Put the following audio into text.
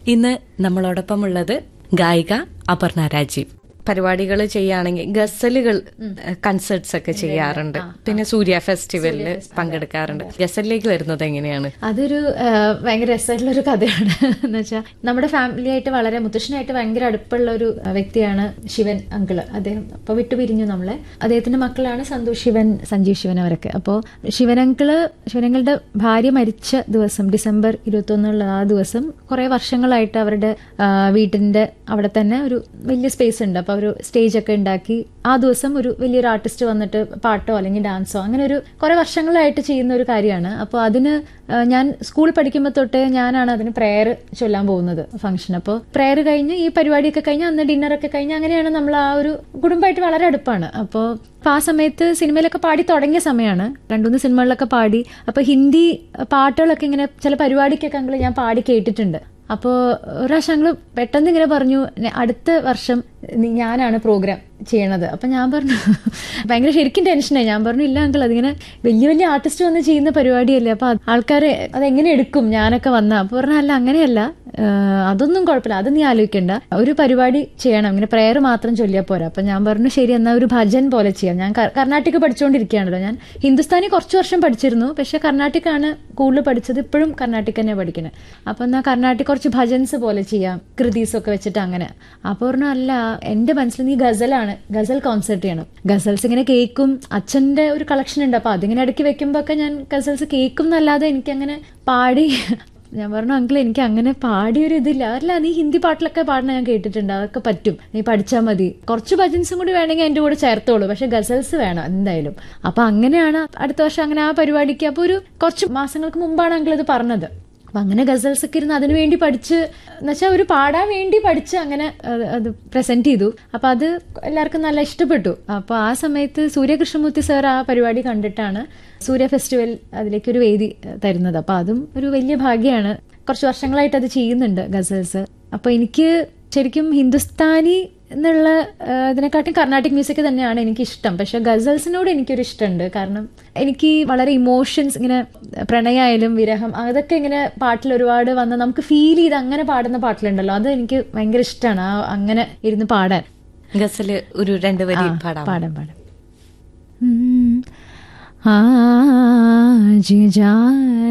ഇന്ന് നമ്മളോടൊപ്പമുള്ളത് ഗായിക അപർണ രാജീവ് പരിപാടികൾ ചെയ്യുകയാണെങ്കിൽ ഗസലുകൾ കൺസേർട്സ് ഒക്കെ ചെയ്യാറുണ്ട് പിന്നെ സൂര്യ ഫെസ്റ്റിവലിൽ പങ്കെടുക്കാറുണ്ട് ഗസലിലേക്ക് വരുന്നത് എങ്ങനെയാണ് അതൊരു ആ, ഭയങ്കര രസമായിട്ടുള്ള ഒരു കഥയാണ് എന്ന് വെച്ചാൽ നമ്മുടെ ഫാമിലി ആയിട്ട് വളരെ മുത്തശ്ശനായിട്ട് ഭയങ്കര അടുപ്പുള്ള ഒരു വ്യക്തിയാണ് ശിവൻ അങ്കിള് അദ്ദേഹം അപ്പൊ വിട്ടുപിരിഞ്ഞു നമ്മളെ അദ്ദേഹത്തിന്റെ മക്കളാണ് സന്തോഷ് ശിവൻ സഞ്ജീവ് ശിവൻ അവരൊക്കെ അപ്പോൾ ശിവൻ അങ്കിള് ശിവനങ്കിളുടെ ഭാര്യ മരിച്ച ദിവസം ഡിസംബർ ഇരുപത്തി ഒന്നുള്ള ആ ദിവസം കുറെ വർഷങ്ങളായിട്ട് അവരുടെ ആ, വീട്ടിന്റെ അവിടെ തന്നെ ഒരു വലിയ സ്പേസ് ഉണ്ട് അപ്പൊ ഒരു സ്റ്റേജ് ഒക്കെ ഉണ്ടാക്കി ആ ദിവസം ഒരു വലിയൊരു ആർട്ടിസ്റ്റ് വന്നിട്ട് പാട്ടോ അല്ലെങ്കിൽ ഡാൻസോ അങ്ങനെ ഒരു കുറെ വർഷങ്ങളായിട്ട് ചെയ്യുന്ന ഒരു കാര്യമാണ് അപ്പോൾ അതിന് ആ, ഞാൻ സ്കൂളിൽ പഠിക്കുമ്പോൾ തൊട്ടേ ഞാനാണ് അതിന് പ്രെയർ ചൊല്ലാൻ പോകുന്നത് ഫംഗ്ഷൻ അപ്പോൾ പ്രെയർ കഴിഞ്ഞ് ഈ പരിപാടിയൊക്കെ കഴിഞ്ഞ് അന്ന് ഡിന്നറൊക്കെ കഴിഞ്ഞ് അങ്ങനെയാണ് നമ്മൾ ആ ഒരു കുടുംബമായിട്ട് വളരെ അടുപ്പാണ് അപ്പോൾ അപ്പൊ ആ സമയത്ത് സിനിമയിലൊക്കെ പാടി തുടങ്ങിയ സമയമാണ് രണ്ടുമൂന്ന് സിനിമകളിലൊക്കെ പാടി അപ്പൊ ഹിന്ദി പാട്ടുകളൊക്കെ ഇങ്ങനെ ചില പരിപാടിക്കൊക്കെ അങ്ങള് ഞാൻ പാടി കേട്ടിട്ടുണ്ട് അപ്പോൾ ഒരു പ്രാവശ്യം ഞങ്ങൾ പെട്ടെന്ന് ഇങ്ങനെ പറഞ്ഞു "നെ- അടുത്ത വർഷം നി- ഞാനാണ് പ്രോഗ്രാം ചെയ്യണത് അപ്പം ഞാൻ പറഞ്ഞു ഭയങ്കര ശരിക്കും ടെൻഷനായി ഞാൻ പറഞ്ഞു ഇല്ല അങ്കിൾ അതിങ്ങനെ വലിയ വലിയ ആർട്ടിസ്റ്റ് വന്ന് ചെയ്യുന്ന പരിപാടിയല്ലേ അപ്പോൾ ആൾക്കാർ അതെങ്ങനെ എടുക്കും ഞാനൊക്കെ വന്ന അപ്പോൾ പറഞ്ഞാൽ അല്ല അങ്ങനെയല്ല ഏഹ് അതൊന്നും കുഴപ്പമില്ല അത് നീ ആലോചിക്കണ്ട ഒരു പരിപാടി ചെയ്യണം ഇങ്ങനെ പ്രെയർ മാത്രം ചൊല്ലിയാൽ പോരാ അപ്പം ഞാൻ പറഞ്ഞു ശരി എന്നാൽ ഒരു ഭജൻ പോലെ ചെയ്യാം ഞാൻ കർ- കർണാട്ടിക് പഠിച്ചുകൊണ്ടിരിക്കുകയാണല്ലോ ഞാൻ ഹിന്ദുസ്ഥാനി കുറച്ച് വർഷം പഠിച്ചിരുന്നു പക്ഷെ കർണാട്ടിക് ആണ് കൂടുതൽ പഠിച്ചത് ഇപ്പോഴും കർണാട്ടിക് തന്നെ പഠിക്കണേ അപ്പൊ എന്നാൽ കർണാട്ടിക് കുറച്ച് ഭജൻസ് പോലെ ചെയ്യാം കൃതീസ് ഒക്കെ വെച്ചിട്ട് അങ്ങനെ അപ്പൊ പറഞ്ഞു അല്ല എന്റെ മനസ്സിൽ നീ ഗസലാണ് ഗസൽ കോൺസെർട്ട് ചെയ്യണം ഗസൽസ് ഇങ്ങനെ കേൾക്കും അച്ഛന്റെ ഒരു കളക്ഷൻ ഉണ്ട് അപ്പൊ അതിങ്ങനെ ഇടയ്ക്ക് വെക്കുമ്പോ ഒക്കെ ഞാൻ ഗസൽസ് കേൾക്കും എന്നല്ലാതെ എനിക്കങ്ങനെ പാടി ഞാൻ പറഞ്ഞു അങ്കിൾ എനിക്ക് അങ്ങനെ പാടിയൊരു ഇതില്ല അല്ല നീ ഹിന്ദി പാട്ടിലൊക്കെ പാടണ ഞാൻ കേട്ടിട്ടുണ്ട് അതൊക്കെ പറ്റും നീ പഠിച്ചാൽ മതി കുറച്ച് ഭജൻസും കൂടി വേണമെങ്കിൽ എൻ്റെ കൂടെ ചേർത്തോളൂ പക്ഷെ ഗസൽസ് വേണം എന്തായാലും അപ്പൊ അങ്ങനെയാണ് അടുത്ത വർഷം അങ്ങനെ ആ പരിപാടിക്ക് അപ്പൊ ഒരു കുറച്ച് മാസങ്ങൾക്ക് മുമ്പാണ് അങ്കിൾ ഇത് പറഞ്ഞത് അപ്പൊ അങ്ങനെ ഗസൽസ് ഒക്കെ ഇരുന്ന് അതിനു വേണ്ടി പഠിച്ച് എന്നുവെച്ചാൽ ഒരു പാടാൻ വേണ്ടി പഠിച്ച് അങ്ങനെ അത് അത് പ്രസന്റ് ചെയ്തു അപ്പൊ അത് എല്ലാവർക്കും നല്ല ഇഷ്ടപ്പെട്ടു അപ്പൊ ആ സമയത്ത് സൂര്യകൃഷ്ണമൂർത്തി സാർ ആ പരിപാടി കണ്ടിട്ടാണ് സൂര്യ ഫെസ്റ്റിവൽ അതിലേക്ക് ഒരു വേദി ഏഹ്, തരുന്നത് അപ്പൊ അതും ഒരു വലിയ ഭാഗ്യമാണ് കുറച്ച് വർഷങ്ങളായിട്ട് അത് ചെയ്യുന്നുണ്ട് ഗസൽസ് അപ്പൊ എനിക്ക് ശരിക്കും ഹിന്ദുസ്ഥാനി എന്നുള്ള ആ, ഇതിനെക്കാട്ടും കർണാട്ടിക് മ്യൂസിക് തന്നെയാണ് എനിക്ക് ഇഷ്ടം പക്ഷെ ഗസൽസിനോട് എനിക്കൊരു ഇഷ്ടമുണ്ട് കാരണം എനിക്ക് വളരെ ഇമോഷൻസ് ഇങ്ങനെ പ്രണയായാലും വിരഹം അതൊക്കെ ഇങ്ങനെ പാട്ടിൽ ഒരുപാട് വന്ന് നമുക്ക് ഫീൽ ചെയ്ത് അങ്ങനെ പാടുന്ന പാട്ടിലുണ്ടല്ലോ അത് എനിക്ക് ഭയങ്കര ഇഷ്ടമാണ് ആ അങ്ങനെ ഇരുന്ന് പാടാൻ ഗസല് ഒരു രണ്ട് വരി ആ, പാടാം പാടാം പാടാം ഉം. आज जान